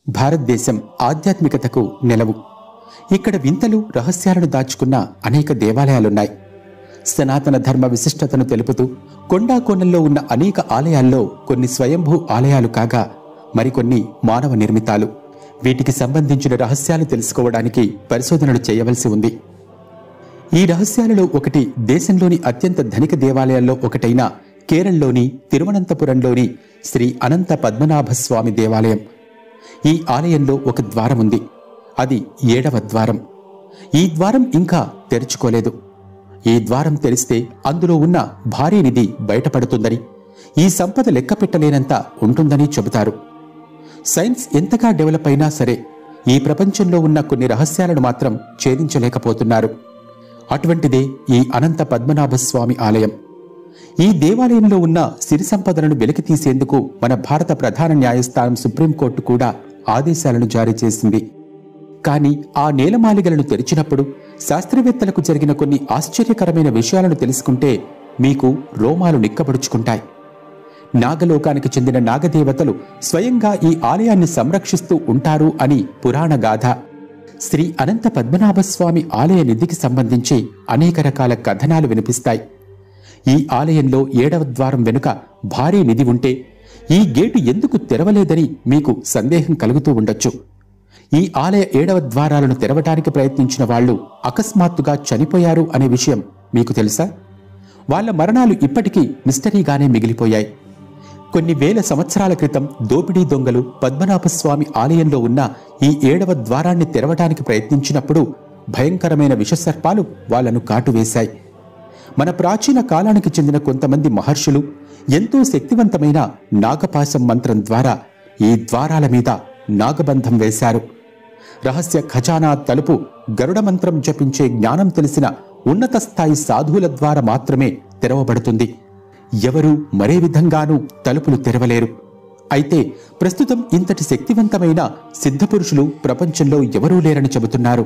భారతదేశం ఆధ్యాత్మికతకు నెలవు ఇక్కడ వింతలు రహస్యాలను దాచుకున్న అనేక దేవాలయాలున్నాయి సనాతన ధర్మ విశిష్టతను తెలుపుతూ కొండా కోణంలో ఉన్న అనేక ఆలయాల్లో కొన్ని స్వయంభూ ఆలయాలు కాగా మరికొన్ని మానవ నిర్మితాలు వీటికి సంబంధించిన రహస్యాలు తెలుసుకోవడానికి పరిశోధనలు చేయవలసి ఉంది ఈ రహస్యాలలో ఒకటి దేశంలోని అత్యంత ధనిక దేవాలయాల్లో ఒకటైన కేరళలోని తిరువనంతపురంలోని శ్రీ అనంత పద్మనాభ స్వామి దేవాలయం ఈ ఆలయంలో ఒక ద్వారం ఉంది అది ఏడవ ద్వారం ఈ ద్వారం ఇంకా తెరుచుకోలేదు ఈ ద్వారం తెరిస్తే అందులో ఉన్న భారీ నిధి బయటపడుతుందని ఈ సంపద లెక్క పెట్టలేనంత ఉంటుందని చెబుతారు సైన్స్ ఎంతగా డెవలప్ అయినా సరే ఈ ప్రపంచంలో ఉన్న కొన్ని రహస్యాలను మాత్రం ఛేదించలేకపోతున్నారు అటువంటిదే ఈ అనంత పద్మనాభ స్వామి ఆలయం ఈ దేవాలయంలో ఉన్న సిరి సంపదలను వెలికి తీసేందుకు మన భారత ప్రధాన న్యాయస్థానం సుప్రీంకోర్టు కూడా ఆదేశాలను జారీ చేసింది కానీ ఆ నేలమాలిగలను తెరిచినప్పుడు శాస్త్రవేత్తలకు జరిగిన కొన్ని ఆశ్చర్యకరమైన విషయాలను తెలుసుకుంటే మీకు రోమాలు నిక్కబడుచుకుంటాయి నాగలోకానికి చెందిన నాగదేవతలు స్వయంగా ఈ ఆలయాన్ని సంరక్షిస్తూ ఉంటారు అని పురాణ గాథ శ్రీ అనంత పద్మనాభస్వామి ఆలయ నిధికి సంబంధించి అనేక రకాల కథనాలు వినిపిస్తాయి ఈ ఆలయంలో ఏడవ ద్వారం వెనుక భారీ నిధి ఉంటే ఈ గేటు ఎందుకు తెరవలేదని మీకు సందేహం కలుగుతూ ఉండొచ్చు ఈ ఆలయ ఏడవ ద్వారాలను తెరవటానికి ప్రయత్నించిన వాళ్ళు అకస్మాత్తుగా చనిపోయారు అనే విషయం మీకు తెలుసా వాళ్ళ మరణాలు ఇప్పటికీ మిస్టరీగానే మిగిలిపోయాయి కొన్ని వేల సంవత్సరాల క్రితం దోపిడీ దొంగలు పద్మనాభస్వామి ఆలయంలో ఉన్న ఈ ఏడవ ద్వారాన్ని తెరవడానికి ప్రయత్నించినప్పుడు భయంకరమైన విషసర్పాలు వాళ్లను కాటువేశాయి మన ప్రాచీన కాలానికి చెందిన కొంతమంది మహర్షులు ఎంతో శక్తివంతమైన నాగపాశం మంత్రం ద్వారా ఈ ద్వారాల మీద నాగబంధం వేశారు రహస్య ఖజానా తలుపు గరుడ మంత్రం జపించే జ్ఞానం తెలిసిన ఉన్నత స్థాయి సాధువుల ద్వారా మాత్రమే తెరవబడుతుంది ఎవరూ మరే విధంగానూ తలుపులు తెరవలేరు అయితే ప్రస్తుతం ఇంతటి శక్తివంతమైన సిద్ధపురుషులు ప్రపంచంలో ఎవరూ లేరని చెబుతున్నారు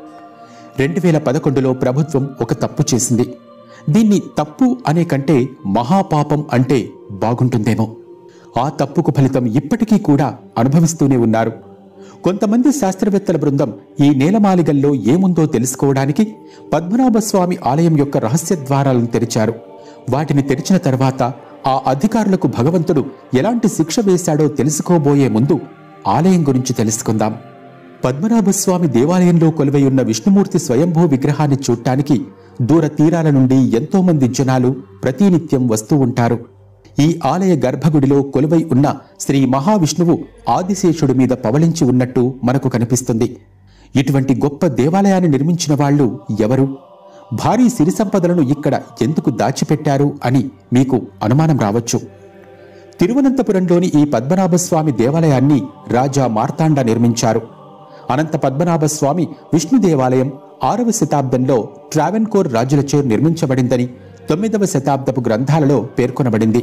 రెండు వేల పదకొండులో ప్రభుత్వం ఒక తప్పు చేసింది దీన్ని తప్పు అనే కంటే మహాపాపం అంటే బాగుంటుందేమో ఆ తప్పుకు ఫలితం ఇప్పటికీ కూడా అనుభవిస్తూనే ఉన్నారు కొంతమంది శాస్త్రవేత్తల బృందం ఈ నేలమాలిగల్లో ఏముందో తెలుసుకోవడానికి పద్మనాభస్వామి ఆలయం యొక్క రహస్య ద్వారాలను తెరిచారు వాటిని తెరిచిన తర్వాత ఆ అధికారులకు భగవంతుడు ఎలాంటి శిక్ష వేశాడో తెలుసుకోబోయే ముందు ఆలయం గురించి తెలుసుకుందాం పద్మనాభస్వామి దేవాలయంలో కొలువై ఉన్న విష్ణుమూర్తి స్వయంభూ విగ్రహాన్ని చూడటానికి దూర తీరాల నుండి ఎంతో మంది జనాలు ప్రతినిత్యం వస్తూ ఉంటారు ఈ ఆలయ గర్భగుడిలో కొలువై ఉన్న శ్రీ మహావిష్ణువు ఆదిశేషుడి మీద పవళించి ఉన్నట్టు మనకు కనిపిస్తుంది ఇటువంటి గొప్ప దేవాలయాన్ని నిర్మించిన వాళ్ళు ఎవరు భారీ సిరి సంపదలను ఇక్కడ ఎందుకు దాచిపెట్టారు అని మీకు అనుమానం రావచ్చు తిరువనంతపురంలోని ఈ పద్మనాభస్వామి దేవాలయాన్ని రాజా మార్తాండ నిర్మించారు అనంత పద్మనాభస్వామి విష్ణు దేవాలయం ఆరవ శతాబ్దంలో ట్రావెన్కోర్ రాజులచే నిర్మించబడిందని తొమ్మిదవ శతాబ్దపు గ్రంథాలలో పేర్కొనబడింది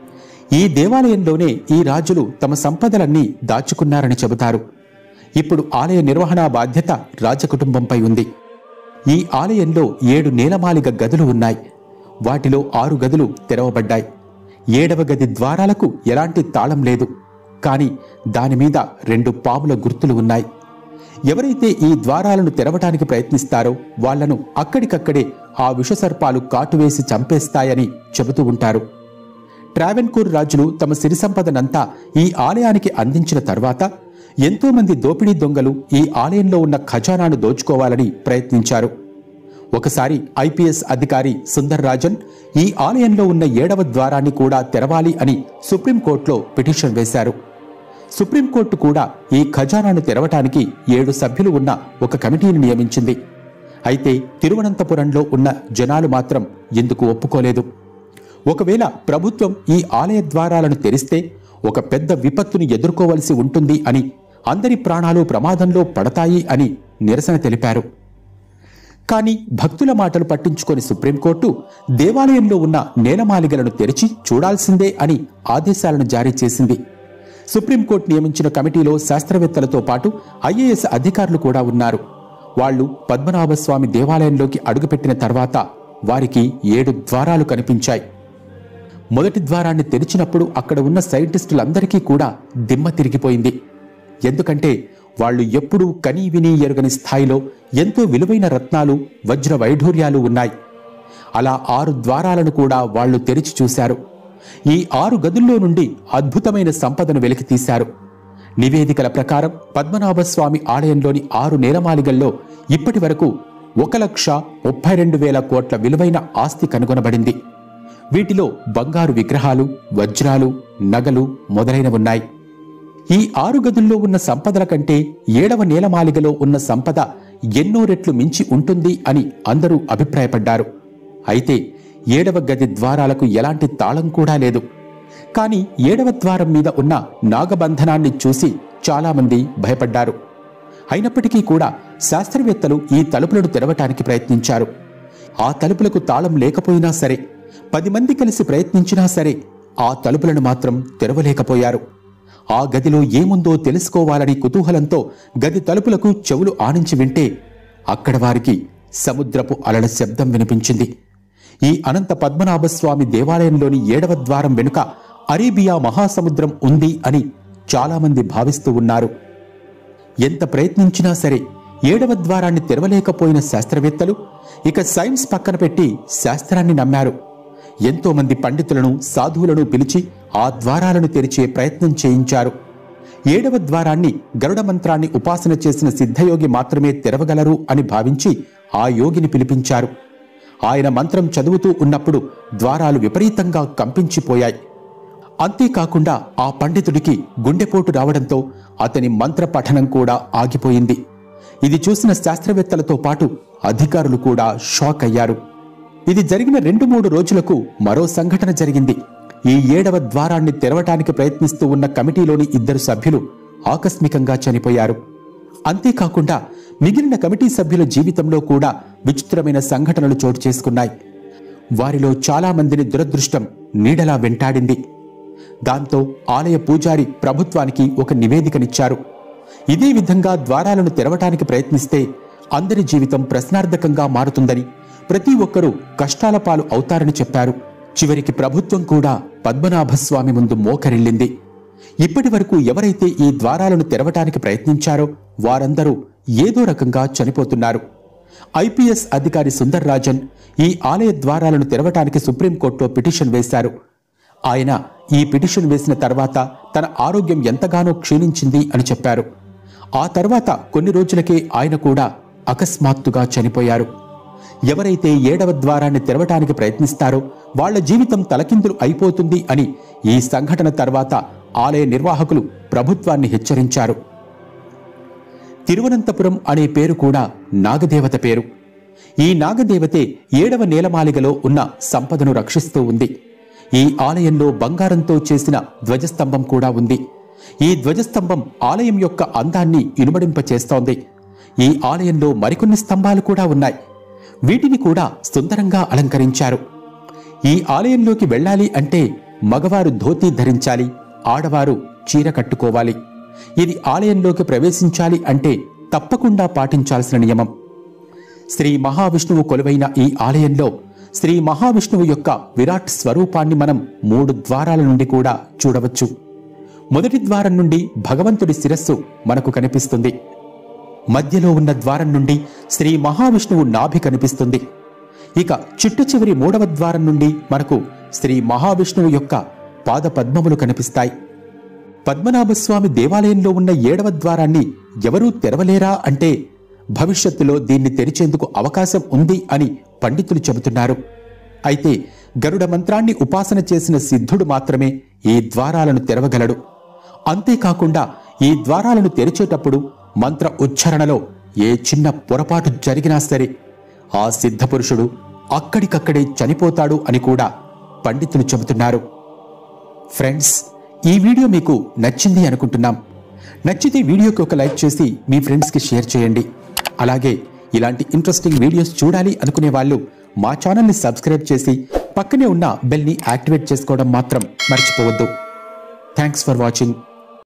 ఈ దేవాలయంలోనే ఈ రాజులు తమ సంపదలన్నీ దాచుకున్నారని చెబుతారు ఇప్పుడు ఆలయ నిర్వహణా బాధ్యత రాజకుటుంబంపై ఉంది ఈ ఆలయంలో ఏడు నేలమాలిగ గదులు ఉన్నాయి వాటిలో ఆరు గదులు తెరవబడ్డాయి ఏడవ గది ద్వారాలకు ఎలాంటి తాళం లేదు కాని దానిమీద రెండు పాముల గుర్తులు ఉన్నాయి ఎవరైతే ఈ ద్వారాలను తెరవటానికి ప్రయత్నిస్తారో వాళ్లను అక్కడికక్కడే ఆ విషసర్పాలు కాటువేసి చంపేస్తాయని చెబుతూ ఉంటారు ట్రావెన్కూర్ రాజులు తమ సిరి సంపదనంతా ఈ ఆలయానికి అందించిన తర్వాత ఎంతో మంది దోపిడీ దొంగలు ఈ ఆలయంలో ఉన్న ఖజానాను దోచుకోవాలని ప్రయత్నించారు ఒకసారి ఐపీఎస్ అధికారి సుందర్ రాజన్ ఈ ఆలయంలో ఉన్న ఏడవ ద్వారాన్ని కూడా తెరవాలి అని సుప్రీంకోర్టులో పిటిషన్ వేశారు సుప్రీంకోర్టు కూడా ఈ ఖజానాను తెరవటానికి ఏడు సభ్యులు ఉన్న ఒక కమిటీని నియమించింది అయితే తిరువనంతపురంలో ఉన్న జనాలు మాత్రం ఎందుకు ఒప్పుకోలేదు ఒకవేళ ప్రభుత్వం ఈ ఆలయ ద్వారాలను తెరిస్తే ఒక పెద్ద విపత్తును ఎదుర్కోవలసి ఉంటుంది అని అందరి ప్రాణాలు ప్రమాదంలో పడతాయి అని నిరసన తెలిపారు కానీ భక్తుల మాటలు పట్టించుకొని సుప్రీంకోర్టు దేవాలయంలో ఉన్న నేలమాలిగలను తెరిచి చూడాల్సిందే అని ఆదేశాలను జారీ చేసింది సుప్రీంకోర్టు నియమించిన కమిటీలో శాస్త్రవేత్తలతో పాటు ఐఏఎస్ అధికారులు కూడా ఉన్నారు వాళ్లు పద్మనాభస్వామి దేవాలయంలోకి అడుగుపెట్టిన తర్వాత వారికి ఏడు ద్వారాలు కనిపించాయి మొదటి ద్వారాన్ని తెరిచినప్పుడు అక్కడ ఉన్న సైంటిస్టులందరికీ కూడా దిమ్మ తిరిగిపోయింది ఎందుకంటే వాళ్ళు ఎప్పుడూ కనీ విని ఎరుగని స్థాయిలో ఎంతో విలువైన రత్నాలు వజ్ర వైఢూర్యాలు ఉన్నాయి అలా ఆరు ద్వారాలను కూడా వాళ్ళు తెరిచి చూశారు ఈ ఆరు గదుల్లో నుండి అద్భుతమైన సంపదను వెలికితీశారు నివేదికల ప్రకారం పద్మనాభస్వామి ఆలయంలోని ఆరు నేలమాలిగల్లో ఇప్పటి వరకు ఒక లక్ష ముప్పై రెండు వేల కోట్ల విలువైన ఆస్తి కనుగొనబడింది వీటిలో బంగారు విగ్రహాలు వజ్రాలు నగలు మొదలైనవున్నాయి ఈ ఆరు గదుల్లో ఉన్న సంపదల కంటే ఏడవ నేలమాలిగలో ఉన్న సంపద ఎన్నో రెట్లు మించి ఉంటుంది అని అందరూ అభిప్రాయపడ్డారు అయితే ఏడవ గది ద్వారాలకు ఎలాంటి తాళం కూడా లేదు కానీ ఏడవ ద్వారం మీద ఉన్న నాగబంధనాన్ని చూసి చాలామంది భయపడ్డారు అయినప్పటికీ కూడా శాస్త్రవేత్తలు ఈ తలుపులను తెరవటానికి ప్రయత్నించారు ఆ తలుపులకు తాళం లేకపోయినా సరే పది మంది కలిసి ప్రయత్నించినా సరే ఆ తలుపులను మాత్రం తెరవలేకపోయారు ఆ గదిలో ఏముందో తెలుసుకోవాలని కుతూహలంతో గది తలుపులకు చెవులు ఆనించి వింటే అక్కడ వారికి సముద్రపు అలల శబ్దం వినిపించింది ఈ అనంత పద్మనాభస్వామి దేవాలయంలోని ఏడవ ద్వారం వెనుక అరేబియా మహాసముద్రం ఉంది అని చాలామంది భావిస్తూ ఉన్నారు ఎంత ప్రయత్నించినా సరే ఏడవ ద్వారాన్ని తెరవలేకపోయిన శాస్త్రవేత్తలు ఇక సైన్స్ పక్కన పెట్టి శాస్త్రాన్ని నమ్మారు ఎంతో మంది పండితులను సాధువులను పిలిచి ఆ ద్వారాలను తెరిచే ప్రయత్నం చేయించారు ఏడవ ద్వారాన్ని గరుడ మంత్రాన్ని ఉపాసన చేసిన సిద్ధయోగి మాత్రమే తెరవగలరు అని భావించి ఆ యోగిని పిలిపించారు ఆయన మంత్రం చదువుతూ ఉన్నప్పుడు ద్వారాలు విపరీతంగా కంపించిపోయాయి అంతేకాకుండా ఆ పండితుడికి గుండెపోటు రావడంతో అతని మంత్ర పఠనం కూడా ఆగిపోయింది ఇది చూసిన శాస్త్రవేత్తలతో పాటు అధికారులు కూడా షాక్ అయ్యారు ఇది జరిగిన రెండు మూడు రోజులకు మరో సంఘటన జరిగింది ఈ ఏడవ ద్వారాన్ని తెరవటానికి ప్రయత్నిస్తూ ఉన్న కమిటీలోని ఇద్దరు సభ్యులు ఆకస్మికంగా చనిపోయారు అంతేకాకుండా మిగిలిన కమిటీ సభ్యుల జీవితంలో కూడా విచిత్రమైన సంఘటనలు చోటు చేసుకున్నాయి వారిలో చాలా మందిని దురదృష్టం నీడలా వెంటాడింది దాంతో ఆలయ పూజారి ప్రభుత్వానికి ఒక నివేదికనిచ్చారు ఇదే విధంగా ద్వారాలను తెరవటానికి ప్రయత్నిస్తే అందరి జీవితం ప్రశ్నార్థకంగా మారుతుందని ప్రతి ఒక్కరూ కష్టాల పాలు అవుతారని చెప్పారు చివరికి ప్రభుత్వం కూడా పద్మనాభస్వామి ముందు మోకరిల్లింది ఇప్పటి వరకు ఎవరైతే ఈ ద్వారాలను తెరవటానికి ప్రయత్నించారో వారందరూ ఏదో రకంగా చనిపోతున్నారు ఐపీఎస్ అధికారి సుందర్ రాజన్ ఈ ఆలయ ద్వారాలను తెరవటానికి సుప్రీంకోర్టులో పిటిషన్ వేశారు ఆయన ఈ పిటిషన్ వేసిన తర్వాత తన ఆరోగ్యం ఎంతగానో క్షీణించింది అని చెప్పారు ఆ తర్వాత కొన్ని రోజులకే ఆయన కూడా అకస్మాత్తుగా చనిపోయారు ఎవరైతే ఏడవ ద్వారాన్ని తెరవటానికి ప్రయత్నిస్తారో వాళ్ళ జీవితం తలకిందులు అయిపోతుంది అని ఈ సంఘటన తర్వాత ఆలయ నిర్వాహకులు ప్రభుత్వాన్ని హెచ్చరించారు తిరువనంతపురం అనే పేరు కూడా నాగదేవత పేరు ఈ నాగదేవతే ఏడవ నేలమాలిగలో ఉన్న సంపదను రక్షిస్తూ ఉంది ఈ ఆలయంలో బంగారంతో చేసిన ధ్వజస్తంభం కూడా ఉంది ఈ ధ్వజస్తంభం ఆలయం యొక్క అందాన్ని ఇనుమడింపచేస్తోంది ఈ ఆలయంలో మరికొన్ని స్తంభాలు కూడా ఉన్నాయి వీటిని కూడా సుందరంగా అలంకరించారు ఈ ఆలయంలోకి వెళ్ళాలి అంటే మగవారు ధోతీ ధరించాలి ఆడవారు చీర కట్టుకోవాలి ఇది ఆలయంలోకి ప్రవేశించాలి అంటే తప్పకుండా పాటించాల్సిన నియమం శ్రీ మహావిష్ణువు కొలువైన ఈ ఆలయంలో శ్రీ మహావిష్ణువు యొక్క విరాట్ స్వరూపాన్ని మనం మూడు ద్వారాల నుండి కూడా చూడవచ్చు మొదటి ద్వారం నుండి భగవంతుడి శిరస్సు మనకు కనిపిస్తుంది మధ్యలో ఉన్న ద్వారం నుండి శ్రీ మహావిష్ణువు నాభి కనిపిస్తుంది ఇక చిట్ట చివరి మూడవ ద్వారం నుండి మనకు శ్రీ మహావిష్ణువు యొక్క పాద పద్మములు కనిపిస్తాయి పద్మనాభస్వామి దేవాలయంలో ఉన్న ఏడవ ద్వారాన్ని ఎవరూ తెరవలేరా అంటే భవిష్యత్తులో దీన్ని తెరిచేందుకు అవకాశం ఉంది అని పండితులు చెబుతున్నారు అయితే గరుడ మంత్రాన్ని ఉపాసన చేసిన సిద్ధుడు మాత్రమే ఈ ద్వారాలను తెరవగలడు అంతేకాకుండా ఈ ద్వారాలను తెరిచేటప్పుడు మంత్ర ఉచ్చారణలో ఏ చిన్న పొరపాటు జరిగినా సరే ఆ సిద్ధపురుషుడు అక్కడికక్కడే చనిపోతాడు అని కూడా పండితులు చెబుతున్నారు ఫ్రెండ్స్ ఈ వీడియో మీకు నచ్చింది అనుకుంటున్నాం నచ్చితే వీడియోకి ఒక లైక్ చేసి మీ ఫ్రెండ్స్కి షేర్ చేయండి అలాగే ఇలాంటి ఇంట్రెస్టింగ్ వీడియోస్ చూడాలి అనుకునే వాళ్ళు మా ఛానల్ని సబ్స్క్రైబ్ చేసి పక్కనే ఉన్న బెల్ని యాక్టివేట్ చేసుకోవడం మాత్రం మర్చిపోవద్దు థ్యాంక్స్ ఫర్ వాచింగ్